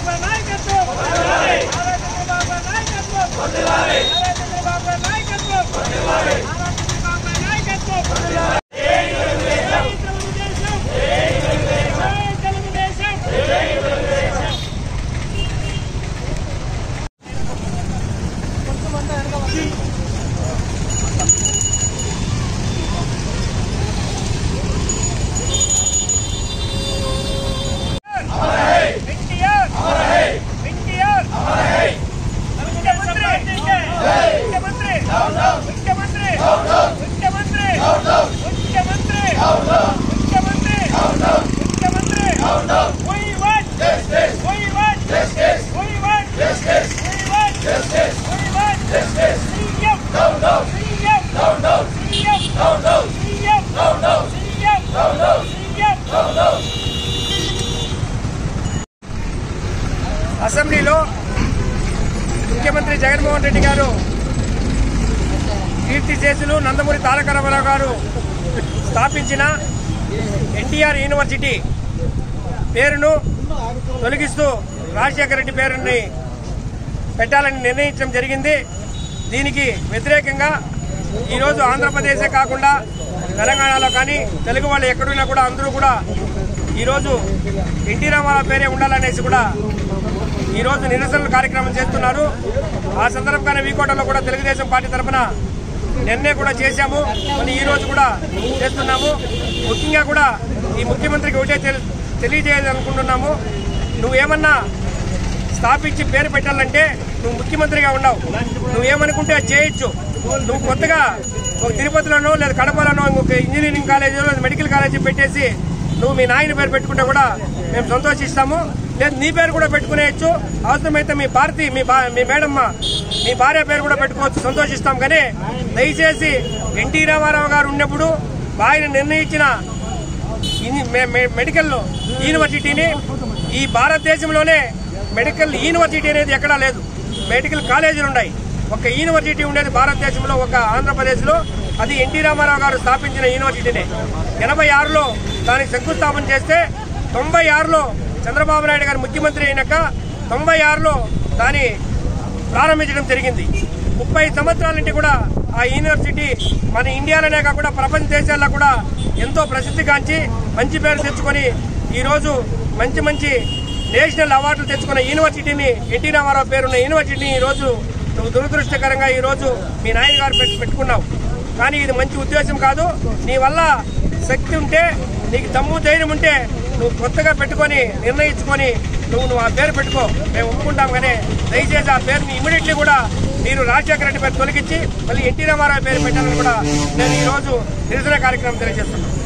చంద్రబాబు నాయకత్వం నారా చంద్రబాబు నాయకత్వం నారా చంద్రబాబు నాయకత్వం నారా చంద్రబాబు నాయకత్వం జై తెలుగుదేశం జై తెలుగుదేశం జై తెలుగుదేశం ఎన్టీఆర్ ఎన్టీఆర్ ముఖ్యమంత్రి ముఖ్యమంత్రి ముఖ్యమంత్రి ముఖ్యమంత్రి ముఖ్యమంత్రి ముఖ్యమంత్రి ముఖ్యమంత్రి We want justice. We want justice. We want justice. We want justice. We want justice. CM. Down, down. CM. Down, down. CM. Down, down. CM. Down, down. CM. Down, down. CM. Down, down. అసెంబ్లీలో ముఖ్యమంత్రి జగన్మోహన్ రెడ్డి గారు కీర్తిశేషులు నందమూరి తారక రామారావు గారు స్థాపించిన NTR university పేరును తొలగిస్తూ రాజశేఖర రెడ్డి పేరుని పెట్టాలని నిర్ణయించడం జరిగింది దీనికి వ్యతిరేకంగా ఈరోజు ఆంధ్రప్రదేశే కాకుండా తెలంగాణలో కానీ తెలుగు వాళ్ళు ఎక్కడున్నా కూడా అందరూ కూడా ఈరోజు ఎన్టీ రామారావు పేరే ఉండాలనేసి కూడా ఈరోజు నిరసనల కార్యక్రమం చేస్తున్నారు ఆ సందర్భంగానే వీకోటలో కూడా తెలుగుదేశం పార్టీ తరఫున నిన్నే కూడా చేశాము మళ్ళీ ఈ రోజు కూడా చేస్తున్నాము ముఖ్యంగా కూడా ఈ ముఖ్యమంత్రికి ఒకటే తెలి- తెలియజేయాలనుకుంటున్నాము నువ్వేమన్నా స్థాపించి పేరు పెట్టాలంటే నువ్వు ముఖ్యమంత్రిగా ఉన్నావు నువ్వేమనుకుంటే అది చేయొచ్చు నువ్వు కొత్తగా ఒక తిరుపతిలోనో లేదా కడపలోనో ఇంకొక ఇంజనీరింగ్ కాలేజీలో లేదా మెడికల్ కాలేజీ పెట్టేసి నువ్వు మీ నాయన పేరు పెట్టుకుంటే కూడా మేము సంతోషిస్తాము లేదు నీ పేరు కూడా పెట్టుకునేయచ్చు అవసరమైతే మీ భారతి మీ బా మీ మేడమ్మ మీ భార్య పేరు కూడా పెట్టుకోవచ్చు సంతోషిస్తాం కానీ దయచేసి ఎన్టీ రామారావు గారు ఉన్నప్పుడు ఆయన నిర్ణయించిన ఇన్- మె- మె- మెడికల్ యూనివర్సిటీని ఈ భారతదేశంలోనే మెడికల్ యూనివర్సిటీ అనేది ఎక్కడా లేదు మెడికల్ కాలేజీలు ఉన్నాయి ఒక యూనివర్సిటీ ఉండేది భారతదేశంలో ఒక ఆంధ్రప్రదేశ్లో అది ఎన్టీ రామారావు గారు స్థాపించిన యూనివర్సిటీనే ఎనభై ఆరులో దానికి శంకుస్థాపన చేస్తే తొంభై ఆరులో చంద్రబాబు నాయుడు గారు ముఖ్యమంత్రి అయినాక తొంభై ఆరులో దాని ప్రారంభించడం జరిగింది ముప్పై సంవత్సరాల నుండి కూడా ఆ యూనివర్సిటీ మన ఇండియాలోనే కాకుండా ప్రపంచ దేశాల్లో కూడా ఎంతో ప్రసిద్ధిగాంచి మంచి పేరు తెచ్చుకొని ఈరోజు మంచి మంచి నేషనల్ అవార్డులు తెచ్చుకున్న యూనివర్సిటీని ఎన్టీ రామారావు పేరున్న యూనివర్సిటీని ఈరోజు నువ్వు దురదృష్టకరంగా ఈరోజు మీ నాయన గారు పెట్టు- పెట్టుకున్నావు కానీ ఇది మంచి ఉద్దేశం కాదు నీ వల్ల శక్తి ఉంటే నీకు దమ్ము ధైర్యం ఉంటే నువ్వు కొత్తగా పెట్టుకొని నిర్ణయించుకొని నువ్వు నువ్వు ఆ పేరు పెట్టుకో మేము ఒప్పుకుంటాం కానీ దయచేసి ఆ పేరుని ఇమీడియట్లీ కూడా మీరు రాజశేఖర రెడ్డి పేరు తొలగించి మళ్ళీ ఎన్టీ రామారావు పేరు పెట్టాలని కూడా నేను ఈరోజు నిరసన కార్యక్రమం తెలియజేస్తున్నాను